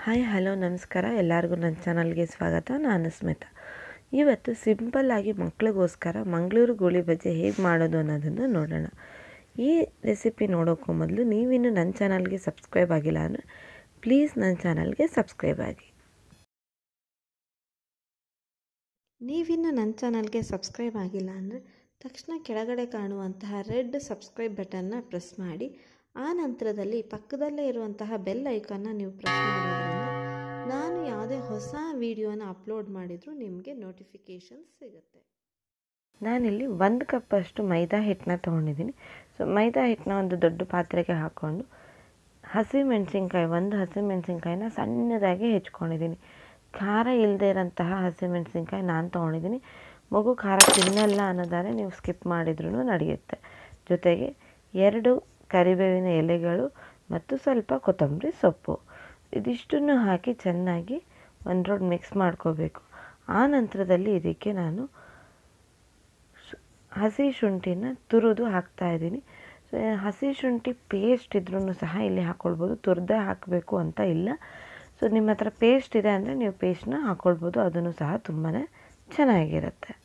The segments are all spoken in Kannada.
ಹಾಯ್ ಹಲೋ ನಮಸ್ಕಾರ ಎಲ್ಲರಿಗೂ ನನ್ನ ಚಾನಲ್ಗೆ ಸ್ವಾಗತ ನಾನು ಸ್ಮಿತಾ ಇವತ್ತು ಸಿಂಪಲ್ಲಾಗಿ ಮಕ್ಕಳಿಗೋಸ್ಕರ ಮಂಗಳೂರು ಗೋಳಿ ಬಜ್ಜಿ ಹೇಗೆ ಮಾಡೋದು ಅನ್ನೋದನ್ನು ನೋಡೋಣ ಈ ರೆಸಿಪಿ ನೋಡೋಕ್ಕೂ ಮೊದಲು ನೀವಿನ್ನು ನನ್ನ ಚಾನಲ್ಗೆ ಸಬ್ಸ್ಕ್ರೈಬ್ ಆಗಿಲ್ಲ ಅಂದರೆ ಪ್ಲೀಸ್ ನನ್ನ ಚಾನಲ್ಗೆ ಸಬ್ಸ್ಕ್ರೈಬ್ ಆಗಿ ನೀವಿನ್ನು ನನ್ನ ಚಾನಲ್ಗೆ ಸಬ್ಸ್ಕ್ರೈಬ್ ಆಗಿಲ್ಲ ಅಂದರೆ ತಕ್ಷಣ ಕೆಳಗಡೆ ಕಾಣುವಂತಹ ರೆಡ್ ಸಬ್ಸ್ಕ್ರೈಬ್ ಬಟನ್ನ ಪ್ರೆಸ್ ಮಾಡಿ ಆ ನಂತರದಲ್ಲಿ ಪಕ್ಕದಲ್ಲೇ ಇರುವಂತಹ ಬೆಲ್ ಐಕಾನ್ನ ನೀವು ಪ್ರೆಸ್ ಮಾಡೋದ್ರಿಂದ ನಾನು ಯಾವುದೇ ಹೊಸ ವಿಡಿಯೋನ ಅಪ್ಲೋಡ್ ಮಾಡಿದರೂ ನಿಮಗೆ ನೋಟಿಫಿಕೇಷನ್ ಸಿಗುತ್ತೆ ನಾನಿಲ್ಲಿ ಒಂದು ಕಪ್ಪಷ್ಟು ಮೈದಾ ಹಿಟ್ಟನ್ನ ತೊಗೊಂಡಿದ್ದೀನಿ ಸೊ ಮೈದಾ ಹಿಟ್ಟನ್ನ ಒಂದು ದೊಡ್ಡ ಪಾತ್ರೆಗೆ ಹಾಕ್ಕೊಂಡು ಹಸಿಮೆಣಸಿನ್ಕಾಯಿ ಒಂದು ಹಸಿಮೆಣಸಿನ್ಕಾಯಿನ ಸಣ್ಣದಾಗಿ ಹೆಚ್ಕೊಂಡಿದ್ದೀನಿ ಖಾರ ಇಲ್ಲದೆ ಇರೋಂತಹ ಹಸಿಮೆಣಸಿನ್ಕಾಯಿ ನಾನು ತೊಗೊಂಡಿದ್ದೀನಿ ಮಗು ಖಾರ ತಿನ್ನಲ್ಲ ಅನ್ನೋದಾದ್ರೆ ನೀವು ಸ್ಕಿಪ್ ಮಾಡಿದ್ರೂ ನಡೆಯುತ್ತೆ ಜೊತೆಗೆ ಎರಡು ಕರಿಬೇವಿನ ಎಲೆಗಳು ಮತ್ತು ಸ್ವಲ್ಪ ಕೊತ್ತಂಬರಿ ಸೊಪ್ಪು ಇದಿಷ್ಟನ್ನು ಹಾಕಿ ಚೆನ್ನಾಗಿ ಒಂದು ರೌಂಡ್ ಮಿಕ್ಸ್ ಮಾಡ್ಕೋಬೇಕು ಆ ನಂತರದಲ್ಲಿ ಇದಕ್ಕೆ ನಾನು ಹಸಿ ಶುಂಠಿನ ತುರಿದು ಹಾಕ್ತಾಯಿದ್ದೀನಿ ಸೊ ಹಸಿ ಶುಂಠಿ ಪೇಸ್ಟ್ ಇದ್ರೂ ಸಹ ಇಲ್ಲಿ ಹಾಕ್ಕೊಳ್ಬೋದು ತುರಿದೇ ಹಾಕಬೇಕು ಅಂತ ಇಲ್ಲ ಸೊ ನಿಮ್ಮ ಹತ್ರ ಪೇಸ್ಟ್ ಇದೆ ಅಂದರೆ ನೀವು ಪೇಸ್ಟ್ನ ಹಾಕ್ಕೊಳ್ಬೋದು ಅದನ್ನು ಸಹ ತುಂಬಾ ಚೆನ್ನಾಗಿರುತ್ತೆ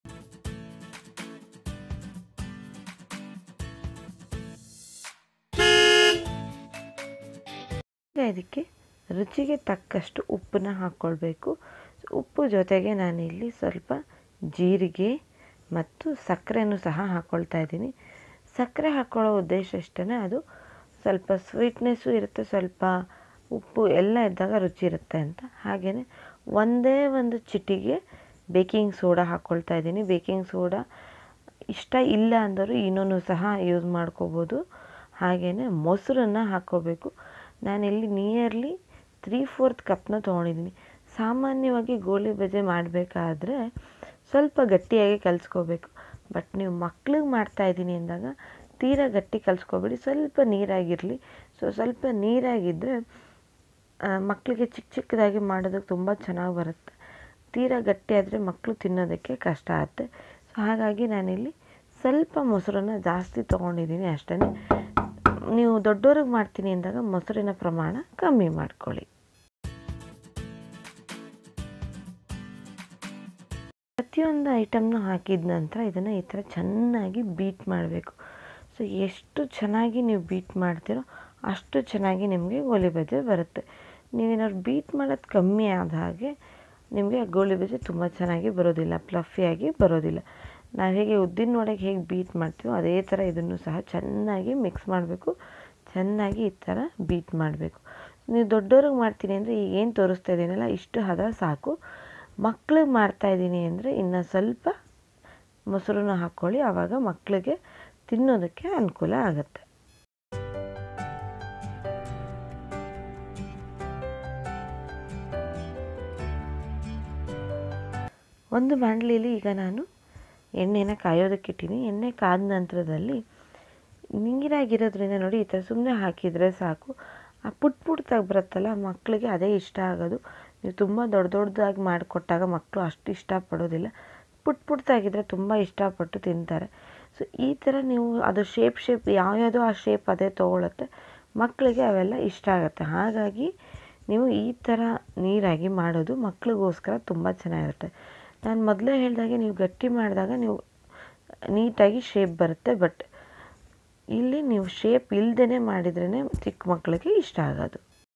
ಇದಕ್ಕೆ ರುಚಿಗೆ ತಕ್ಕಷ್ಟು ಉಪ್ಪನ್ನ ಹಾಕ್ಕೊಳ್ಬೇಕು ಉಪ್ಪು ಜೊತೆಗೆ ನಾನಿಲ್ಲಿ ಸ್ವಲ್ಪ ಜೀರಿಗೆ ಮತ್ತು ಸಕ್ಕರೆನೂ ಸಹ ಹಾಕ್ಕೊಳ್ತಾ ಇದ್ದೀನಿ ಸಕ್ಕರೆ ಹಾಕ್ಕೊಳ್ಳೋ ಉದ್ದೇಶ ಇಷ್ಟೇ ಅದು ಸ್ವಲ್ಪ ಸ್ವೀಟ್ನೆಸ್ಸು ಇರುತ್ತೆ ಸ್ವಲ್ಪ ಉಪ್ಪು ಎಲ್ಲ ಇದ್ದಾಗ ರುಚಿ ಇರುತ್ತೆ ಅಂತ ಹಾಗೆಯೇ ಒಂದೇ ಒಂದು ಚಿಟಿಗೆ ಬೇಕಿಂಗ್ ಸೋಡಾ ಹಾಕ್ಕೊಳ್ತಾ ಇದ್ದೀನಿ ಬೇಕಿಂಗ್ ಸೋಡಾ ಇಷ್ಟ ಇಲ್ಲ ಅಂದರೂ ಇನ್ನೂ ಸಹ ಯೂಸ್ ಮಾಡ್ಕೋಬೋದು ಹಾಗೆಯೇ ಮೊಸರನ್ನು ಹಾಕ್ಕೋಬೇಕು ನಾನಿಲ್ಲಿ ನಿಯರ್ಲಿ ತ್ರೀ ಫೋರ್ತ್ ಕಪ್ನ ತೊಗೊಂಡಿದ್ದೀನಿ ಸಾಮಾನ್ಯವಾಗಿ ಗೋಳಿ ಬಜೆ ಮಾಡಬೇಕಾದ್ರೆ ಸ್ವಲ್ಪ ಗಟ್ಟಿಯಾಗಿ ಕಲಿಸ್ಕೋಬೇಕು ಬಟ್ ನೀವು ಮಕ್ಳಿಗೆ ಮಾಡ್ತಾಯಿದ್ದೀನಿ ಅಂದಾಗ ತೀರಾ ಗಟ್ಟಿ ಕಲಿಸ್ಕೋಬೇಡಿ ಸ್ವಲ್ಪ ನೀರಾಗಿರಲಿ ಸೊ ಸ್ವಲ್ಪ ನೀರಾಗಿದ್ದರೆ ಮಕ್ಕಳಿಗೆ ಚಿಕ್ಕ ಚಿಕ್ಕದಾಗಿ ಮಾಡೋದಕ್ಕೆ ತುಂಬ ಚೆನ್ನಾಗಿ ಬರುತ್ತೆ ತೀರಾ ಗಟ್ಟಿ ಆದರೆ ಮಕ್ಕಳು ತಿನ್ನೋದಕ್ಕೆ ಕಷ್ಟ ಆಗುತ್ತೆ ಸೊ ಹಾಗಾಗಿ ನಾನಿಲ್ಲಿ ಸ್ವಲ್ಪ ಮೊಸರನ್ನು ಜಾಸ್ತಿ ತೊಗೊಂಡಿದ್ದೀನಿ ಅಷ್ಟೇ ನೀವು ದೊಡ್ಡವ್ರಿಗೆ ಮಾಡ್ತೀನಿ ಅಂದಾಗ ಮೊಸರಿನ ಪ್ರಮಾಣ ಕಮ್ಮಿ ಮಾಡ್ಕೊಳ್ಳಿ ಪ್ರತಿಯೊಂದು ಐಟಮ್ನು ಹಾಕಿದ ನಂತರ ಇದನ್ನು ಈ ಥರ ಚೆನ್ನಾಗಿ ಬೀಟ್ ಮಾಡಬೇಕು ಸೊ ಎಷ್ಟು ಚೆನ್ನಾಗಿ ನೀವು ಬೀಟ್ ಮಾಡ್ತೀರೋ ಅಷ್ಟು ಚೆನ್ನಾಗಿ ನಿಮಗೆ ಗೋಳಿ ಬಜೆ ಬರುತ್ತೆ ನೀವೇನಾದ್ರು ಬೀಟ್ ಮಾಡೋದು ಕಮ್ಮಿ ಆದ ಹಾಗೆ ನಿಮಗೆ ಗೋಳಿ ಬಜೆ ತುಂಬ ಚೆನ್ನಾಗಿ ಬರೋದಿಲ್ಲ ಫ್ಲಫಿಯಾಗಿ ಬರೋದಿಲ್ಲ ನಾವು ಹೇಗೆ ಉದ್ದಿನ ವಡೆಗೆ ಹೇಗೆ ಬೀಟ್ ಮಾಡ್ತೀವೋ ಅದೇ ಥರ ಇದನ್ನು ಸಹ ಚೆನ್ನಾಗಿ ಮಿಕ್ಸ್ ಮಾಡಬೇಕು ಚೆನ್ನಾಗಿ ಈ ಥರ ಬೀಟ್ ಮಾಡಬೇಕು ನೀವು ದೊಡ್ಡವ್ರಿಗೆ ಮಾಡ್ತೀನಿ ಅಂದರೆ ಈಗ ಏನು ತೋರಿಸ್ತಾ ಇದ್ದೀನಲ್ಲ ಇಷ್ಟು ಹದ ಸಾಕು ಮಕ್ಳಿಗೆ ಮಾಡ್ತಾಯಿದ್ದೀನಿ ಅಂದರೆ ಇನ್ನು ಸ್ವಲ್ಪ ಮೊಸರನ್ನ ಹಾಕ್ಕೊಳ್ಳಿ ಆವಾಗ ಮಕ್ಕಳಿಗೆ ತಿನ್ನೋದಕ್ಕೆ ಅನುಕೂಲ ಆಗುತ್ತೆ ಒಂದು ಬಾಣಲಿಲಿ ಈಗ ನಾನು ಎಣ್ಣೆನ ಕಾಯೋದಕ್ಕಿಟ್ಟಿನಿ ಎಣ್ಣೆ ಕಾದ ನಂತರದಲ್ಲಿ ನೀರಾಗಿರೋದ್ರಿಂದ ನೋಡಿ ಈ ಥರ ಸುಮ್ಮನೆ ಹಾಕಿದರೆ ಸಾಕು ಆ ಪುಟ್ ಪುಟ್ದಾಗಿ ಬರುತ್ತಲ್ಲ ಮಕ್ಕಳಿಗೆ ಅದೇ ಇಷ್ಟ ಆಗೋದು ನೀವು ತುಂಬ ದೊಡ್ಡ ದೊಡ್ಡದಾಗಿ ಮಾಡಿಕೊಟ್ಟಾಗ ಮಕ್ಕಳು ಅಷ್ಟು ಇಷ್ಟಪಡೋದಿಲ್ಲ ಪುಟ್ ಪುಟ್ದಾಗಿದ್ದರೆ ತುಂಬ ಇಷ್ಟಪಟ್ಟು ತಿಂತಾರೆ ಸೊ ಈ ಥರ ನೀವು ಅದು ಶೇಪ್ ಶೇಪ್ ಯಾವ್ಯಾವುದೋ ಆ ಶೇಪ್ ಅದೇ ತೊಗೊಳುತ್ತೆ ಮಕ್ಕಳಿಗೆ ಅವೆಲ್ಲ ಇಷ್ಟ ಆಗುತ್ತೆ ಹಾಗಾಗಿ ನೀವು ಈ ಥರ ನೀರಾಗಿ ಮಾಡೋದು ಮಕ್ಕಳಿಗೋಸ್ಕರ ತುಂಬ ಚೆನ್ನಾಗಿರುತ್ತೆ ನಾನು ಮೊದಲೇ ಹೇಳಿದಾಗೆ ನೀವು ಗಟ್ಟಿ ಮಾಡಿದಾಗ ನೀವು ನೀಟಾಗಿ ಶೇಪ್ ಬರುತ್ತೆ ಬಟ್ ಇಲ್ಲಿ ನೀವು ಶೇಪ್ ಇಲ್ಲದೇ ಮಾಡಿದ್ರೇ ಚಿಕ್ಕ ಮಕ್ಕಳಿಗೆ ಇಷ್ಟ ಆಗೋದು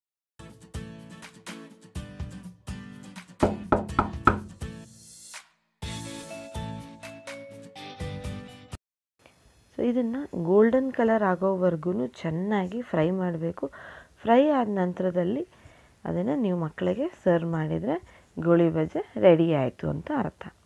ಸೊ ಇದನ್ನು ಗೋಲ್ಡನ್ ಕಲರ್ ಆಗೋವರೆಗೂ ಚೆನ್ನಾಗಿ ಫ್ರೈ ಮಾಡಬೇಕು ಫ್ರೈ ಆದ ನಂತರದಲ್ಲಿ ಅದನ್ನು ನೀವು ಮಕ್ಕಳಿಗೆ ಸರ್ವ್ ಮಾಡಿದರೆ ಗೋಳಿ ಬಜೆ ರೆಡಿ ಆಯಿತು ಅಂತ ಅರ್ಥ